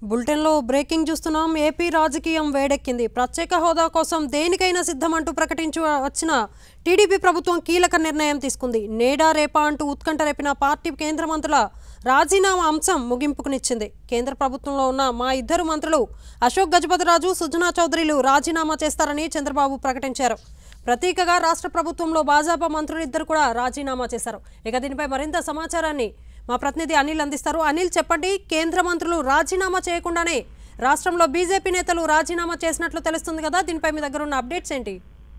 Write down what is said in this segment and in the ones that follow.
బులెటిన్లో బ్రేకింగ్ చూస్తున్నాం ఏపీ రాజకీయం వేడెక్కింది ప్రత్యేక హోదా కోసం దేనికైనా సిద్ధమంటూ ప్రకటించి వచ్చిన టీడీపీ ప్రభుత్వం కీలక నిర్ణయం తీసుకుంది నేడా రేపా అంటూ ఉత్కంఠ రేపిన పార్టీ కేంద్ర మంత్రుల రాజీనామా అంశం ముగింపుకునిచ్చింది కేంద్ర ప్రభుత్వంలో ఉన్న మా ఇద్దరు మంత్రులు అశోక్ గజపతిరాజు సుజనా చౌదరిలు రాజీనామా చేస్తారని చంద్రబాబు ప్రకటించారు ప్రతీకగా రాష్ట్ర ప్రభుత్వంలో భాజపా మంత్రులు ఇద్దరు కూడా రాజీనామా చేశారు ఇక దీనిపై మరింత సమాచారాన్ని మా ప్రతినిధి అనిల్ అందిస్తారు అనిల్ చెప్పండి కేంద్ర మంత్రులు రాజీనామా చేయకుండానే రాష్ట్రంలో బీజేపీ నేతలు రాజీనామా చేసినట్లు తెలుస్తుంది కదా దీనిపై మీ దగ్గర ఉన్న అప్డేట్స్ ఏంటి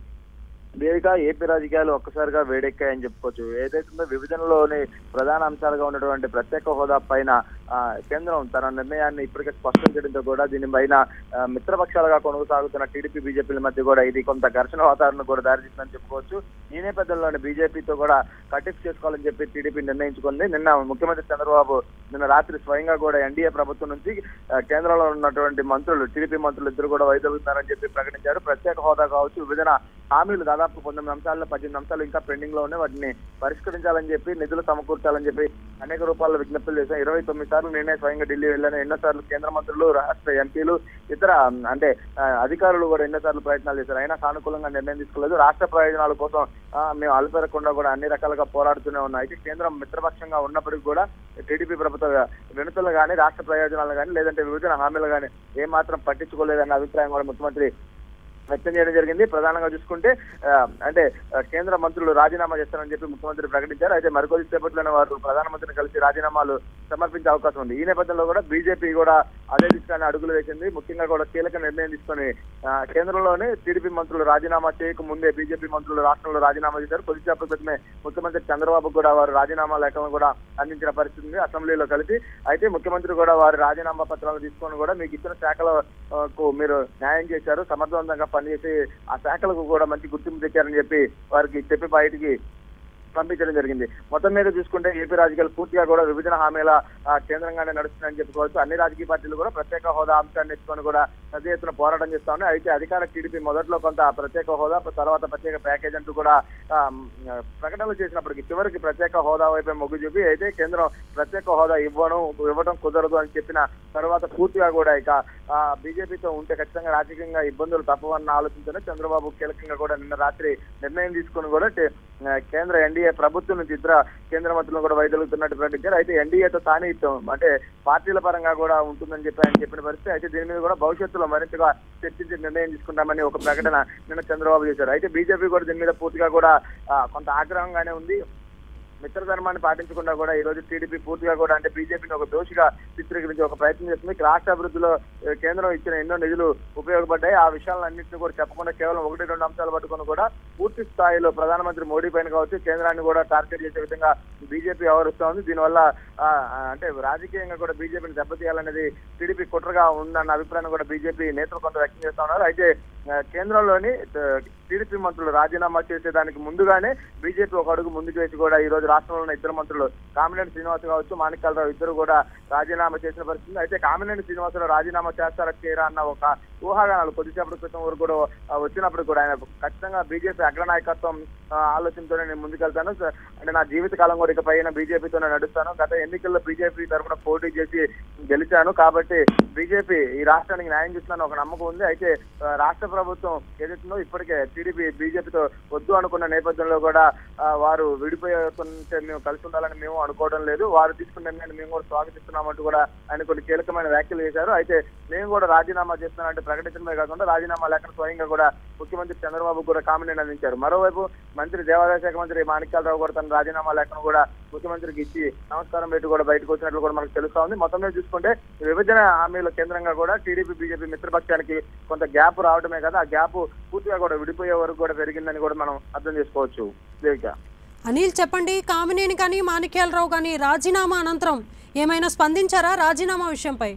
దేవిక ఏపీ రాజకీయాలు ఒక్కసారిగా వేడెక్కాయని చెప్పుకోవచ్చు ఏదైతుందో విభజనలోని ప్రధాన అంశాలుగా ఉన్నటువంటి ప్రత్యేక హోదా పైన ఆ, కేంద్రం తన నిర్ణయాన్ని ఇప్పటికే స్పష్టం చేయడంతో కూడా దీనిపైన ఆ, మిత్రపక్షాలుగా కొనసాగుతున్న టీడీపీ బీజేపీల మధ్య కూడా ఇది కొంత ఘర్షణ వాతావరణం కూడా దారితీస్తుందని చెప్పుకోవచ్చు ఈ నేపథ్యంలోనే బీజేపీతో కూడా కటిఫ్ చేసుకోవాలని చెప్పి టీడీపీ నిర్ణయించుకుంది నిన్న ముఖ్యమంత్రి చంద్రబాబు నిన్న రాత్రి స్వయంగా కూడా ఎన్డీఏ ప్రభుత్వం నుంచి ఆ, కేంద్రంలో ఉన్నటువంటి మంత్రులు టీడీపీ మంత్రులు ఇద్దరు కూడా వైదొలుగుతున్నారని చెప్పి ప్రకటించారు ప్రత్యేక హోదా కావచ్చు విభజన హామీలు దాదాపు పంతొమ్మిది అంశాల్లో పద్దెనిమిది అంశాలు ఇంకా పెండింగ్ లో ఉన్నాయి వాటిని పరిష్కరించాలని చెప్పి నిధులు సమకూర్చాలని చెప్పి అనేక రూపాయల విజ్ఞప్తులు చేశాం ఇరవై తొమ్మిది సార్లు నేనే స్వయంగా ఢిల్లీ వెళ్ళాను ఎన్నోసార్లు కేంద్ర మంత్రులు రాష్ట్ర ఎంపీలు ఇతర అంటే ఆ, అధికారులు కూడా ఎన్నోసార్లు ప్రయత్నాలు చేశారు అయినా సానుకూలంగా నిర్ణయం తీసుకోలేదు రాష్ట్ర ప్రయోజనాల కోసం ఆ, మేము అలుపెరగకుండా కూడా అన్ని రకాలుగా పోరాడుతూనే ఉన్నాం అయితే కేంద్రం మిత్రపక్షంగా ఉన్నప్పటికీ కూడా టీడీపీ ప్రభుత్వ వినతులు కానీ రాష్ట్ర ప్రయోజనాలు కానీ లేదంటే విభజన హామీలు కానీ ఏమాత్రం పట్టించుకోలేదన్న అభిప్రాయం కూడా ముఖ్యమంత్రి వ్యక్తం చేయడం జరిగింది ప్రధానంగా చూసుకుంటే ఆ, అంటే ఆ, కేంద్ర మంత్రులు రాజీనామా చేస్తారని చెప్పి ముఖ్యమంత్రి ప్రకటించారు అయితే మరికొద్ది సేపట్లోనే వారు ప్రధానమంత్రిని కలిసి రాజీనామాలు సమర్పించే అవకాశం ఉంది ఈ నేపథ్యంలో కూడా బీజేపీ కూడా అదే దిశగానే అడుగులు వేసింది ముఖ్యంగా కూడా కీలక నిర్ణయం తీసుకొని ఆ, కేంద్రంలోనే టీడీపీ మంత్రులు రాజీనామా చేయక ముందే బీజేపీ మంత్రులు రాష్ట్రంలో రాజీనామా చేశారు కొద్దిసేపటి క్రితమే ముఖ్యమంత్రి చంద్రబాబు కూడా వారు రాజీనామా లేఖలను కూడా అందించిన పరిస్థితి ఉంది అసెంబ్లీలో కలిసి అయితే ముఖ్యమంత్రి కూడా వారి రాజీనామా పత్రాలు తీసుకొని కూడా మీకు ఇచ్చిన శాఖలకు మీరు న్యాయం చేశారు సమర్థవంతంగా పనిచేసి ఆ శాఖలకు కూడా మంచి గుర్తింపు తెచ్చారని చెప్పి వారికి చెప్పి బయటికి పంపించడం జరిగింది మొత్తం మీద చూసుకుంటే ఏపీ రాజకీయాలు పూర్తిగా కూడా విభజన హామీల ఆ, కేంద్రంగానే నడుస్తున్నాయని చెప్పుకోవచ్చు అన్ని రాజకీయ పార్టీలు కూడా ప్రత్యేక హోదా అంశాన్ని ఎత్తుకొని కూడా పెద్ద ఎత్తున పోరాటం చేస్తా ఉన్నాయి అయితే అధికార టీడీపీ మొదట్లో కొంత ప్రత్యేక హోదా తర్వాత ప్రత్యేక ప్యాకేజ్ అంటూ కూడా ఆ, మ్, ప్రకటనలు చేసినప్పటికీ చివరికి ప్రత్యేక హోదా వైపే మొగ్గు చూపి అయితే కేంద్రం ప్రత్యేక హోదా ఇవ్వడం ఇవ్వడం కుదరదు అని చెప్పిన తర్వాత పూర్తిగా కూడా ఇక ఆ, బీజేపీతో ఉంటే ఖచ్చితంగా రాజకీయంగా ఇబ్బందులు తప్పవన్న ఆలోచనతోనే చంద్రబాబు కీలకంగా కూడా నిన్న రాత్రి నిర్ణయం తీసుకుని కూడా టే- ఆ, కేంద్ర ఎన్డీఏ ప్రభుత్వం నుంచి ఇతర కేంద్ర మంత్రులను కూడా వైదొలుగుతున్నట్టు ప్రకటించారు అయితే ఎన్డీఏతో సాన్నిహిత్యం అంటే పార్టీల పరంగా కూడా ఉంటుందని చెప్పి ఆయన చెప్పిన పరిస్థితి అయితే దీని మీద కూడా భవిష్యత్తులో మరింతగా చర్చించి నిర్ణయం తీసుకుంటామని ఒక ప్రకటన నిన్న చంద్రబాబు చేశారు అయితే బీజేపీ కూడా దీని మీద పూర్తిగా కూడా ఆ, కొంత ఆగ్రహంగానే ఉంది మిత్రధర్మాన్ని పాటించకుండా కూడా ఈ రోజు టీడీపీ పూర్తిగా కూడా అంటే బీజేపీని ఒక దోషిగా చిత్రీకరించి ఒక ప్రయత్నం చేస్తుంది రాష్ట్ర అభివృద్ధిలో ఏ, కేంద్రం ఇచ్చిన ఎన్నో నిధులు ఉపయోగపడ్డాయి ఆ విషయాలన్నింటినీ కూడా చెప్పకుండా కేవలం ఒకటి రెండు అంశాలు పట్టుకొని కూడా పూర్తి స్థాయిలో ప్రధానమంత్రి మోడీ పైన కావచ్చు కేంద్రాన్ని కూడా టార్గెట్ చేసే విధంగా బీజేపీ వ్యవహరిస్తా ఉంది దీనివల్ల ఆ, ఆ, అంటే రాజకీయంగా కూడా బీజేపీని దెబ్బతీయాలనేది టీడీపీ కుట్రగా ఉందన్న అభిప్రాయం కూడా బీజేపీ నేతలు కొంత వ్యక్తం చేస్తా ఉన్నారు అయితే ఆ, కేంద్రంలోని ఆ, టీడీపీ మంత్రులు రాజీనామా చేసేదానికి ముందుగానే బీజేపీ ఒక అడుగు ముందుకు వేసి కూడా ఈ రోజు రాష్ట్రంలో ఉన్న ఇద్దరు మంత్రులు కామినేని శ్రీనివాస్ కావచ్చు మాణిక్యాలరావు ఇద్దరు కూడా రాజీనామా చేసిన పరిస్థితి ఉంది. అయితే కామినేని శ్రీనివాసరావు రాజీనామా చేస్తారా చేయరా అన్న ఒక ఊహాగానాలు కొద్దిసేపటి క్రితం వరకు కూడా ఆ, వచ్చినప్పుడు కూడా ఆయన ఖచ్చితంగా బీజేపీ అగ్రనాయకత్వం ఆ, ఆలోచనతోనే నేను ముందుకెళ్తాను స- అంటే నా జీవిత కాలం కూడా ఇకపైన బీజేపీతోనే నడుస్తాను గత ఎన్నికల్లో బీజేపీ తరఫున పోటీ చేసి గెలిచాను కాబట్టి బీజేపీ ఈ రాష్ట్రానికి న్యాయం చేస్తుందని ఒక నమ్మకం ఉంది అయితే ఆ, రాష్ట్ర ప్రభుత్వం ఏదైతుందో ఇప్పటికే టీడీపీ బీజేపీతో వద్దు అనుకున్న నేపథ్యంలో కూడా ఆ, వారు విడిపోతుంటే మేము కలిసి ఉండాలని మేము అనుకోవడం లేదు వారు తీసుకున్న నిర్ణయాన్ని మేము కూడా స్వాగతిస్తున్నామంటూ కూడా ఆయన కొన్ని కీలకమైన వ్యాఖ్యలు చేశారు అయితే మేము కూడా రాజీనామా చేస్తున్నామంటే ప్రకటించడమే కాకుండా రాజీనామా లేఖను స్వయంగా కూడా ముఖ్యమంత్రి చంద్రబాబు కూడా కామెంట్ అందించారు మరోవైపు మంత్రి దేవాదాయ శాఖ మంత్రి మాణిక్యాలరావు కూడా తన రాజీనామా లేఖను కూడా ముఖ్యమంత్రికి ఇచ్చి నమస్కారం పెట్టి కూడా బయటకు వచ్చినట్లు కూడా మనకు తెలుస్తా ఉంది మొత్తం మీద చూసుకుంటే ఈ విభజన హామీల కేంద్రంగా కూడా టీడీపీ బీజేపీ మిత్రపక్షానికి కొంత గ్యాప్ రావడమే కదా ఆ గ్యాప్ పూర్తిగా కూడా విడిపోయే వరకు కూడా పెరిగిందని కూడా మనం అర్థం చేసుకోవచ్చు దేవిక అనిల్ చెప్పండి కామినేని కానీ మాణిక్యాలరావు కానీ రాజీనామా అనంతరం ఏమైనా స్పందించారా రాజీనామా విషయంపై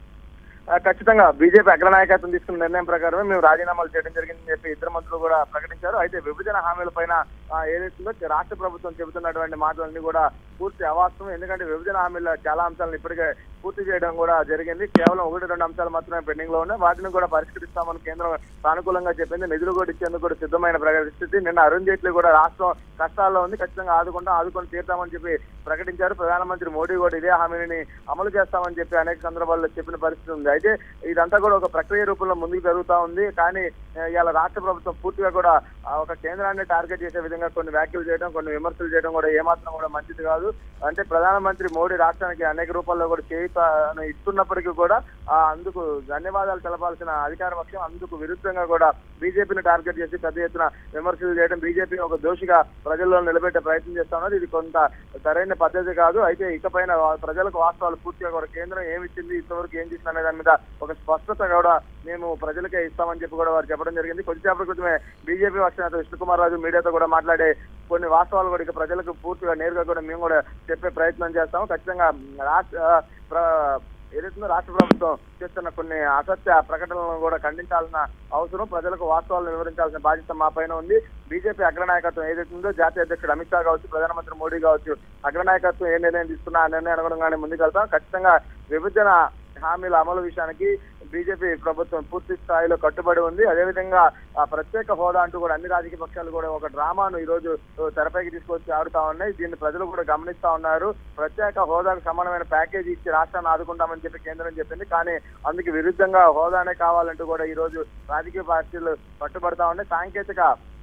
ఆ, ఖచ్చితంగా బీజేపీ అగ్రనాయకత్వం తీసుకున్న నిర్ణయం ప్రకారమే మేము రాజీనామాలు చేయడం జరిగిందని చెప్పి ఇద్దరు మంత్రులు కూడా ప్రకటించారు అయితే విభజన హామీల పైన ఏదైతుందో రాష్ట్ర ప్రభుత్వం చెబుతున్నటువంటి మాటలన్నీ కూడా పూర్తి అవాస్తవం ఎందుకంటే విభజన హామీల చాలా అంశాలను ఇప్పటికే పూర్తి చేయడం కూడా జరిగింది కేవలం ఒకటి రెండు అంశాలు మాత్రమే పెండింగ్ లో ఉన్నాయి వాటిని కూడా పరిష్కరిస్తామని కేంద్రం సానుకూలంగా చెప్పింది నిధులు కూడా ఇచ్చేందుకు కూడా సిద్ధమైన పరిస్థితి నిన్న అరుణ్ జైట్లీ కూడా రాష్ట్రం కష్టాల్లో ఉంది ఖచ్చితంగా ఆదుకుంటాం ఆదుకొని తీర్తామని చెప్పి ప్రకటించారు ప్రధానమంత్రి మోడీ కూడా ఇదే హామీని అమలు చేస్తామని చెప్పి అనేక సందర్భాల్లో చెప్పిన పరిస్థితి ఉంది అయితే ఇదంతా కూడా ఒక ప్రక్రియ రూపంలో ముందుకు జరుగుతా ఉంది కానీ ఆ, ఇవాళ రాష్ట్ర ప్రభుత్వం పూర్తిగా కూడా ఆ, ఒక కేంద్రాన్ని టార్గెట్ చేసే విధంగా కొన్ని వ్యాఖ్యలు చేయడం కొన్ని విమర్శలు చేయడం కూడా ఏమాత్రం కూడా మంచిది కాదు అంటే ప్రధానమంత్రి మోడీ రాష్ట్రానికి అనేక రూపాల్లో కూడా చేయుతాను ఇస్తున్నప్పటికీ కూడా ఆ, అందుకు ధన్యవాదాలు తెలపాల్సిన అధికార పక్షం అందుకు విరుద్ధంగా కూడా బీజేపీని టార్గెట్ చేసి పెద్ద ఎత్తున విమర్శలు చేయడం బీజేపీ ఒక దోషిగా ప్రజల్లో నిలబెట్టే ప్రయత్నం చేస్తా ఉన్నది ఇది కొంత సరైన పద్ధతి కాదు అయితే ఇకపైన వా- ప్రజలకు వాస్తవాలు పూర్తిగా కూడా కేంద్రం ఏమి ఇచ్చింది ఇంతవరకు ఏం చేసింది అనే దాని మీద ఒక స్పష్టత కూడా మేము ప్రజలకే ఇస్తామని చెప్పి కూడా వారు చెప్పడం జరిగింది కొద్దిసేపటి క్రితమే బీజేపీ పక్ష విష్ణుకుమార్ రాజు మీడియాతో కూడా మాట్లాడే కొన్ని వాస్తవాలు కూడా ఇక ప్రజలకు పూర్తిగా నేరుగా కూడా మేము కూడా చెప్పే ప్రయత్నం చేస్తాము ఖచ్చితంగా రాష్ట్ర ప్ర- ఏదైతుందో రాష్ట్ర ప్రభుత్వం చేస్తున్న కొన్ని అసత్య ప్రకటనలను కూడా ఖండించాల్సిన అవసరం ప్రజలకు వాస్తవాలను వివరించాల్సిన బాధ్యత మా పైన ఉంది బీజేపీ అగ్రనాయకత్వం ఏదైతుందో జాతీయ అధ్యక్షుడు అమిత్ షా కావచ్చు ప్రధానమంత్రి మోడీ కావచ్చు అగ్రనాయకత్వం ఏ నిర్ణయం తీసుకున్నా ఆ నిర్ణయం అనుగుణంగానే ముందుకెళ్తాం ఖచ్చితంగా విభజన హామీల అమలు విషయానికి బీజేపీ ప్రభుత్వం పూర్తి స్థాయిలో కట్టుబడి ఉంది అదేవిధంగా ఆ ప్రత్యేక హోదా అంటూ కూడా అన్ని రాజకీయ పక్షాలు కూడా ఒక డ్రామాను ఈ రోజు తెరపైకి తీసుకొచ్చి ఆడుతా ఉన్నాయి దీన్ని ప్రజలు కూడా గమనిస్తా ఉన్నారు ప్రత్యేక హోదాకు సమానమైన ప్యాకేజీ ఇచ్చి రాష్ట్రాన్ని ఆదుకుంటామని చెప్పి కేంద్రం చెప్పింది కానీ అందుకు విరుద్ధంగా హోదానే కావాలంటూ కూడా ఈ రోజు రాజకీయ పార్టీలు పట్టుబడతా ఉన్నాయి సాంకేతిక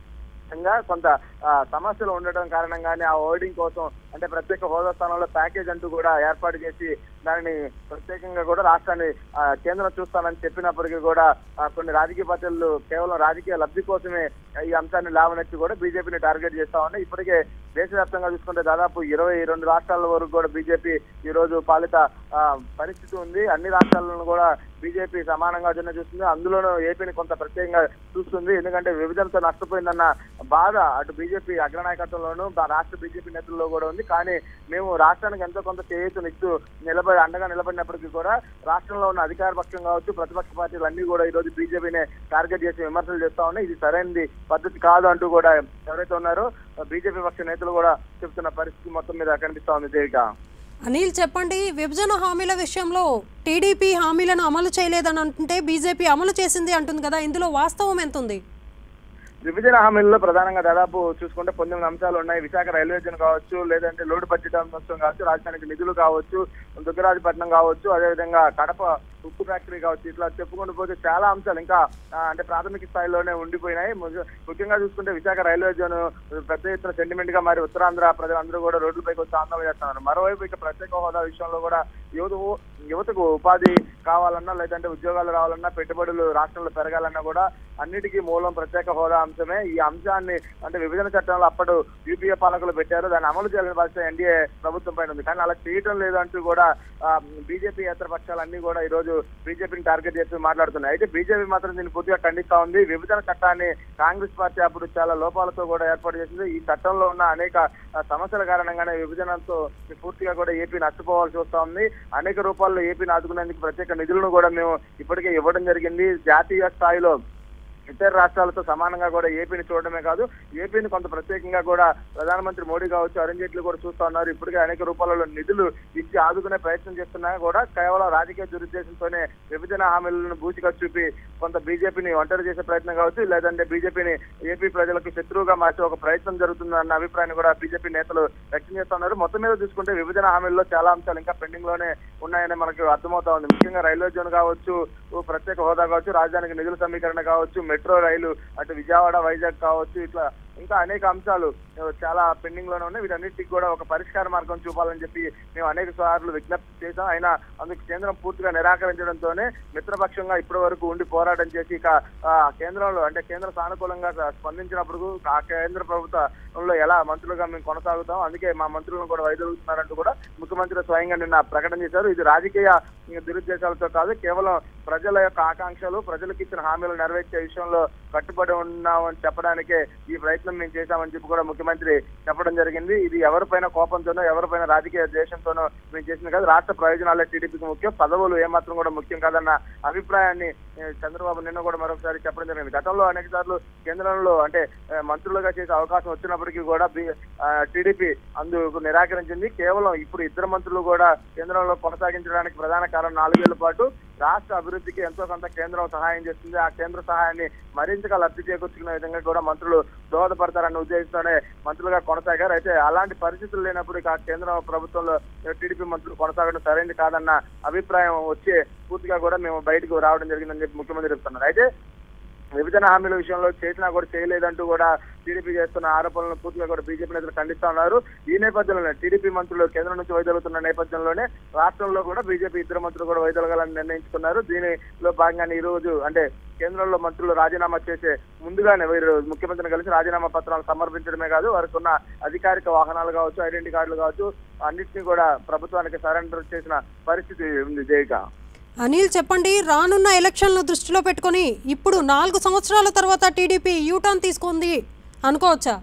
గా కొంత ఆ, సమస్యలు ఉండడం కారణంగానే ఆ ఓడింగ్ కోసం అంటే ప్రత్యేక హోదా స్థానంలో ప్యాకేజ్ అంటూ కూడా ఏర్పాటు చేసి దానిని ప్రత్యేకంగా కూడా రాష్ట్రాన్ని ఆ, కేంద్రం చూస్తానని చెప్పినప్పటికీ కూడా ఆ, కొన్ని రాజకీయ పార్టీలు కేవలం రాజకీయ లబ్ధి కోసమే ఈ అంశాన్ని లావనెత్తి కూడా బీజేపీని టార్గెట్ చేస్తా ఉన్నాయి ఇప్పటికే దేశవ్యాప్తంగా చూసుకుంటే దాదాపు ఇరవై రెండు రాష్ట్రాల వరకు కూడా బీజేపీ ఈ రోజు పాలిత ఆ, పరిస్థితి ఉంది అన్ని రాష్ట్రాలను కూడా బీజేపీ సమానంగా జన చూస్తుంది అందులోనూ ఏపీని కొంత ప్రత్యేకంగా చూస్తుంది ఎందుకంటే విభజనతో నష్టపోయిందన్న బాధ అటు బీజేపీ అగ్రనాయకత్వంలోనూ బా- రాష్ట్ర బీజేపీ నేతల్లో కూడా ఉంది కానీ మేము రాష్ట్రానికి ఎంతో కొంత చేయూతనిస్తూ నిలబడి అండగా నిలబడినప్పటికీ కూడా రాష్ట్రంలో ఉన్న అధికార పక్షం కావచ్చు ప్రతిపక్ష పార్టీలు అన్ని కూడా ఈ రోజు బీజేపీని టార్గెట్ చేసి విమర్శలు చేస్తా ఉన్నాయి ఇది సరైనది పద్ధతి కాదు అంటూ కూడా ఎవరైతే ఉన్నారో బీజేపీ పక్ష నేతలు కూడా చెప్తున్న పరిస్థితి మొత్తం మీద కనిపిస్తా ఉంది దేవిక అనిల్ చెప్పండి విభజన హామీల విషయంలో టీడీపీ హామీలను అమలు చేయలేదని అంటుంటే బీజేపీ అమలు చేసింది అంటుంది కదా ఇందులో వాస్తవం ఎంత ఉంది విభజన హామీల్లో ప్రధానంగా దాదాపు చూసుకుంటే పంతొమ్మిది అంశాలు ఉన్నాయి విశాఖ రైల్వే జోన్ కావచ్చు లేదంటే లోటు బడ్జెట్ అంశం కావచ్చు రాజధానికి నిధులు కావచ్చు దుగ్గరాజపట్నం కావచ్చు అదేవిధంగా కడప ఉక్కు ఫ్యాక్టరీ కావచ్చు ఇట్లా చెప్పుకుంటూ పోతే చాలా అంశాలు ఇంకా ఆ, అంటే ప్రాథమిక స్థాయిలోనే ఉండిపోయినాయి ము- ముఖ్యంగా చూసుకుంటే విశాఖ రైల్వే జోన్ పెద్ద ఎత్తున సెంటిమెంట్ గా మరి ఉత్తరాంధ్ర ప్రజలందరూ కూడా రోడ్లపైకి వచ్చి ఆందోళన చేస్తున్నారు మరోవైపు ఇక ప్రత్యేక హోదా విషయంలో కూడా యువత యువతకు ఉపాధి కావాలన్నా లేదంటే ఉద్యోగాలు రావాలన్నా పెట్టుబడులు రాష్ట్రంలో పెరగాలన్నా కూడా అన్నిటికీ మూలం ప్రత్యేక హోదా అంశమే ఈ అంశాన్ని అంటే విభజన చట్టంలో అప్పుడు యూపీఏ పాలకులు పెట్టారు దాన్ని అమలు చేయాలని బాధ్యత ఎన్డీఏ ప్రభుత్వం పైన ఉంది కానీ అలా చేయటం లేదు అంటూ కూడా బీజేపీ ఇతర పక్షాలన్నీ కూడా ఈ రోజు బీజేపీని టార్గెట్ చేస్తూ మాట్లాడుతున్నాయి అయితే బీజేపీ మాత్రం దీన్ని పూర్తిగా ఖండిస్తా ఉంది విభజన చట్టాన్ని కాంగ్రెస్ పార్టీ అప్పుడు చాలా లోపాలతో కూడా ఏర్పాటు చేసింది ఈ చట్టంలో ఉన్న అనేక ఆ, సమస్యల కారణంగానే విభజనతో పూర్తిగా కూడా ఏపీ నష్టపోవాల్సి వస్తా ఉంది అనేక రూపాల్లో ఏపీని ఆదుకునేందుకు ప్రత్యేక నిధులను కూడా మేము ఇప్పటికే ఇవ్వడం జరిగింది జాతీయ స్థాయిలో ఇతర రాష్ట్రాలతో సమానంగా కూడా ఏపీని చూడడమే కాదు ఏపీని కొంత ప్రత్యేకంగా కూడా ప్రధానమంత్రి మోడీ కావచ్చు అరుణ్ జైట్లీ కూడా చూస్తా ఉన్నారు ఇప్పటికే అనేక రూపాలలో నిధులు ఇచ్చి ఆదుకునే ప్రయత్నం చేస్తున్నా కూడా కేవలం రాజకీయ దురుద్దేశంతోనే విభజన హామీలను బూచిగా చూపి కొంత బీజేపీని ఒంటరి చేసే ప్రయత్నం కావచ్చు లేదంటే బీజేపీని ఏపీ ప్రజలకు శత్రువుగా మార్చే ఒక ప్రయత్నం జరుగుతుందన్న అభిప్రాయాన్ని కూడా బీజేపీ నేతలు వ్యక్తం చేస్తున్నారు మొత్తం మీద చూసుకుంటే విభజన హామీల్లో చాలా అంశాలు ఇంకా పెండింగ్ లోనే ఉన్నాయని మనకు అర్థమవుతా ఉంది ముఖ్యంగా రైల్వే జోన్ కావచ్చు ఓ ప్రత్యేక హోదా కావచ్చు రాజధానికి నిధుల సమీకరణ కావచ్చు మెట్రో రైలు అటు విజయవాడ వైజాగ్ కావచ్చు ఇట్లా ఇంకా అనేక అంశాలు ఆ, చాలా పెండింగ్ లోనే ఉన్నాయి వీటన్నిటికి కూడా ఒక పరిష్కార మార్గం చూపాలని చెప్పి మేము అనేక సార్లు విజ్ఞప్తి చేశాం అయినా అందుకు కేంద్రం పూర్తిగా నిరాకరించడంతోనే మిత్రపక్షంగా ఇప్పటి వరకు ఉండి పోరాటం చేసి ఇక ఆ, కేంద్రంలో అంటే కేంద్ర సానుకూలంగా స్పందించినప్పుడు ఆ కేంద్ర ప్రభుత్వంలో ఎలా మంత్రులుగా మేము కొనసాగుతాం అందుకే మా మంత్రులను కూడా వైదొలుగుతున్నారంటూ కూడా ముఖ్యమంత్రి స్వయంగా నిన్న ప్రకటన చేశారు ఇది రాజకీయ దురుద్దేశాలతో కాదు కేవలం ప్రజల యొక్క ఆకాంక్షలు ప్రజలకు ఇచ్చిన హామీలు నెరవేర్చే విషయంలో కట్టుబడి ఉన్నామని చెప్పడానికే ఈ ప్రయత్నం ప్రయత్నం మేము చేశామని చెప్పి కూడా ముఖ్యమంత్రి చెప్పడం జరిగింది ఇది ఎవరిపైన కోపంతోనో ఎవరిపైన రాజకీయ ద్వేషంతోనో మేము చేసింది కాదు రాష్ట్ర ప్రయోజనాలే టీడీపీకి ముఖ్యం పదవులు ఏమాత్రం కూడా ముఖ్యం కాదన్న అభిప్రాయాన్ని ఏ, చంద్రబాబు నిన్న కూడా మరొకసారి చెప్పడం జరిగింది గతంలో అనేక సార్లు కేంద్రంలో అంటే ఏ, మంత్రులుగా చేసే అవకాశం వచ్చినప్పటికీ కూడా టీడీపీ అందుకు నిరాకరించింది కేవలం ఇప్పుడు ఇద్దరు మంత్రులు కూడా కేంద్రంలో కొనసాగించడానికి ప్రధాన కారణం నాలుగేళ్ల పాటు రాష్ట్ర అభివృద్ధికి ఎంతో కొంత కేంద్రం సహాయం చేస్తుంది ఆ కేంద్ర సహాయాన్ని మరింతగా లబ్ధి చేకూర్చుకునే విధంగా కూడా మంత్రులు దోహదపడతారన్న ఉద్దేశంతోనే మంత్రులుగా కొనసాగారు అయితే అలాంటి పరిస్థితులు లేనప్పుడు ఇక కేంద్ర ప్రభుత్వంలో టీడీపీ మంత్రులు కొనసాగడం సరైనది కాదన్న అభిప్రాయం వచ్చే పూర్తిగా కూడా మేము బయటకు రావడం జరిగిందని చెప్పి ముఖ్యమంత్రి చెప్తున్నారు అయితే విభజన హామీల విషయంలో చేసినా కూడా చేయలేదంటూ కూడా టీడీపీ చేస్తున్న ఆరోపణలను పూర్తిగా కూడా బీజేపీ నేతలు ఖండిస్తా ఉన్నారు ఈ నేపథ్యంలోనే టీడీపీ మంత్రులు కేంద్రం నుంచి వైదొలుగుతున్న నేపథ్యంలోనే రాష్ట్రంలో కూడా బీజేపీ ఇద్దరు మంత్రులు కూడా వైదొలగాలని నిర్ణయించుకున్నారు దీనిలో భాగంగానే ఈ రోజు అంటే కేంద్రంలో మంత్రులు రాజీనామా చేసే ముందుగానే వీరు ముఖ్యమంత్రిని కలిసి రాజీనామా పత్రాలు సమర్పించడమే కాదు వారికి ఉన్న అధికారిక వాహనాలు కావచ్చు ఐడెంటిటీ కార్డులు కావచ్చు అన్నింటినీ కూడా ప్రభుత్వానికి సరెండర్ చేసిన పరిస్థితి ఉంది జైగా అనిల్ చెప్పండి రానున్న ఎలక్షన్లు దృష్టిలో పెట్టుకొని ఇప్పుడు నాలుగు సంవత్సరాల తర్వాత టీడీపీ యూటర్న్ తీసుకుంది అనుకోవచ్చా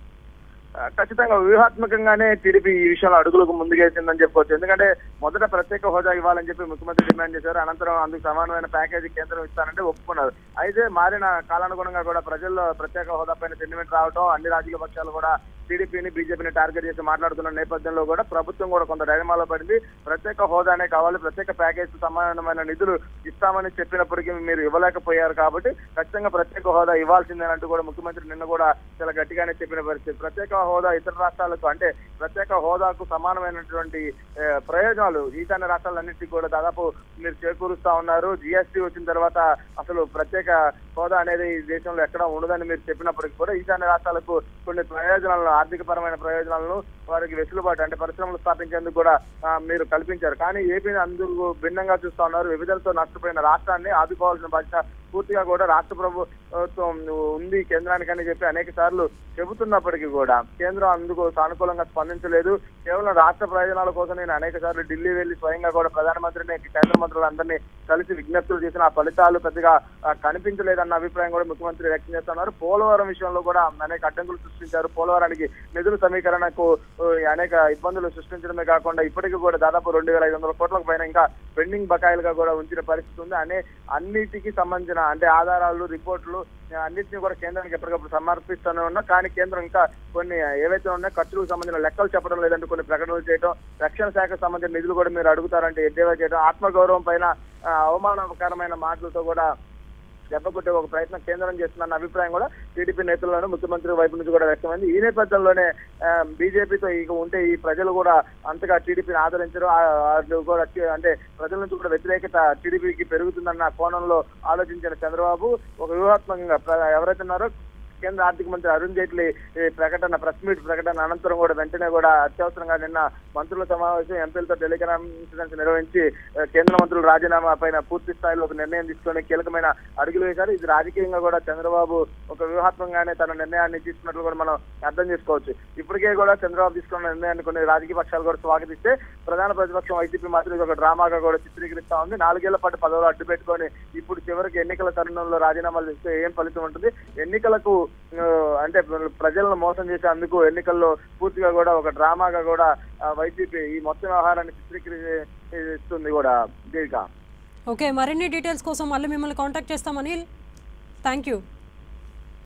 ఆ, ఖచ్చితంగా వ్యూహాత్మకంగానే టీడీపీ ఈ విషయంలో అడుగులకు ముందుకేసిందని చెప్పుకోవచ్చు ఎందుకంటే మొదట ప్రత్యేక హోదా ఇవ్వాలని చెప్పి ముఖ్యమంత్రి డిమాండ్ చేశారు అనంతరం అందుకు సమానమైన ప్యాకేజీ కేంద్రం ఇస్తానంటే ఒప్పుకున్నారు అయితే మారిన కాలానుగుణంగా కూడా ప్రజల్లో ప్రత్యేక హోదా పైన సెంటిమెంట్ రావడం అన్ని రాజకీయ పక్షాలు కూడా టీడీపీని బీజేపీని టార్గెట్ చేసి మాట్లాడుతున్న నేపథ్యంలో కూడా ప్రభుత్వం కూడా కొంత డైనమాలో పడింది ప్రత్యేక హోదానే కావాలి ప్రత్యేక ప్యాకేజ్ సమానమైన నిధులు ఇస్తామని చెప్పినప్పటికీ మీరు ఇవ్వలేకపోయారు కాబట్టి ఖచ్చితంగా ప్రత్యేక హోదా ఇవ్వాల్సిందేనంటూ కూడా ముఖ్యమంత్రి నిన్న కూడా చాలా గట్టిగానే చెప్పిన పరిస్థితి ప్రత్యేక హోదా ఇతర రాష్ట్రాలకు అంటే ప్రత్యేక హోదాకు సమానమైనటువంటి ఏ, ప్రయోజనాలు ఈశాన్య రాష్ట్రాలన్నింటినీ కూడా దాదాపు మీరు చేకూరుస్తా ఉన్నారు జిఎస్టీ వచ్చిన తర్వాత అసలు ప్రత్యేక హోదా అనేది ఈ దేశంలో ఎక్కడ ఉండదని మీరు చెప్పినప్పటికీ కూడా ఈశాన్య రాష్ట్రాలకు కొన్ని ప్రయోజనాలను ఆర్థిక పరమైన ప్రయోజనాలను వారికి వెసులుబాటు అంటే పరిశ్రమలు స్థాపించేందుకు కూడా ఆ, మీరు కల్పించారు కానీ ఏపీని అందుకు భిన్నంగా చూస్తా ఉన్నారు విభజనతో నష్టపోయిన రాష్ట్రాన్ని ఆదుకోవాల్సిన బాధ్యత పూర్తిగా కూడా రాష్ట్ర ప్రభుత్వం ఉంది కేంద్రానికని చెప్పి అనేక సార్లు చెబుతున్నప్పటికీ కూడా కేంద్రం అందుకు సానుకూలంగా స్పందించలేదు కేవలం రాష్ట్ర ప్రయోజనాల కోసం నేను అనేక సార్లు ఢిల్లీ వెళ్లి స్వయంగా కూడా ప్రధానమంత్రిని కేంద్ర మంత్రులందరినీ కలిసి విజ్ఞప్తులు చేసిన ఆ ఫలితాలు పెద్దగా ఆ, కనిపించలేదన్న అభిప్రాయం కూడా ముఖ్యమంత్రి వ్యక్తం చేస్తున్నారు పోలవరం విషయంలో కూడా అనేక అడ్డంకులు సృష్టించారు పోలవరానికి నిధుల సమీకరణకు ఆ, అనేక ఇబ్బందులు సృష్టించడమే కాకుండా ఇప్పటికీ కూడా దాదాపు రెండు వేల ఐదు వందల కోట్లకు పైన ఇంకా పెండింగ్ బకాయిలుగా కూడా ఉంచిన పరిస్థితి ఉంది అనే అన్నిటికీ సంబంధించిన అంటే ఆధారాలు రిపోర్టులు ఆ, అన్నిటిని కూడా కేంద్రానికి ఎప్పటికప్పుడు సమర్పిస్తూనే ఉన్నా కానీ కేంద్రం ఇంకా కొన్ని ఏవైతే ఉన్నాయో ఖర్చులకు సంబంధించిన లెక్కలు చెప్పడం లేదంటే కొన్ని ప్రకటనలు చేయడం రక్షణ శాఖకు సంబంధించిన నిధులు కూడా మీరు అడుగుతారంటే ఎద్దేవా చేయడం ఆత్మగౌరవం పైన ఆ, అవమానకరమైన మాటలతో కూడా దెబ్బకొట్టే ఒక ప్రయత్నం కేంద్రం చేస్తుందన్న అభిప్రాయం కూడా టీడీపీ నేతల్లోనూ ముఖ్యమంత్రి వైపు నుంచి కూడా వ్యక్తమైంది ఈ నేపథ్యంలోనే ఆ, బీజేపీతో ఇక ఉంటే ఈ ప్రజలు కూడా అంతగా టీడీపీని ఆదరించరు ఆ, వాళ్ళు కూడా టి- అంటే ప్రజల నుంచి కూడా వ్యతిరేకత టీడీపీకి పెరుగుతుందన్న కోణంలో ఆలోచించిన చంద్రబాబు ఒక వ్యూహాత్మకంగా ప్ర- ఎవరైతే ఉన్నారో కేంద్ర ఆర్థిక మంత్రి అరుణ్ జైట్లీ ఈ ప్రకటన ప్రెస్ మీట్ ప్రకటన అనంతరం కూడా వెంటనే కూడా అత్యవసరంగా నిన్న మంత్రుల సమావేశం ఎంపీలతో టెలికాన్ఫరెన్స్ నిర్వహించి ఆ, కేంద్ర మంత్రుల రాజీనామా పైన పూర్తి స్థాయిలో ఒక నిర్ణయం తీసుకొని కీలకమైన అడుగులు వేశారు ఇది రాజకీయంగా కూడా చంద్రబాబు ఒక వ్యూహాత్మకంగానే తన నిర్ణయాన్ని తీసుకున్నట్లు కూడా మనం అర్థం చేసుకోవచ్చు ఇప్పటికే కూడా చంద్రబాబు తీసుకున్న నిర్ణయాన్ని కొన్ని రాజకీయ పక్షాలు కూడా స్వాగతిస్తే ప్రధాన ప్రతిపక్షం వైసీపీ మాత్రం ఇది ఒక డ్రామాగా కూడా చిత్రీకరిస్తా ఉంది నాలుగేళ్ల పాటు పదవులు అడ్డు పెట్టుకొని ఇప్పుడు చివరికి ఎన్నికల తరుణంలో రాజీనామాలు ఇస్తే ఏం ఫలితం ఉంటుంది ఎన్నికలకు ఆ, అంటే ప్రజలను మోసం చేసేందుకు ఎన్నికల్లో పూర్తిగా కూడా ఒక డ్రామాగా కూడా ఆ, వైసీపీ ఈ మొత్తం వ్యవహారాన్ని చిత్రీకరిస్తుంది కూడా దీర్ఘ ఓకే మరిన్ని డీటెయిల్స్ కోసం మళ్ళీ మిమ్మల్ని కాంటాక్ట్ చేస్తాం అనిల్ థ్యాంక్ యూ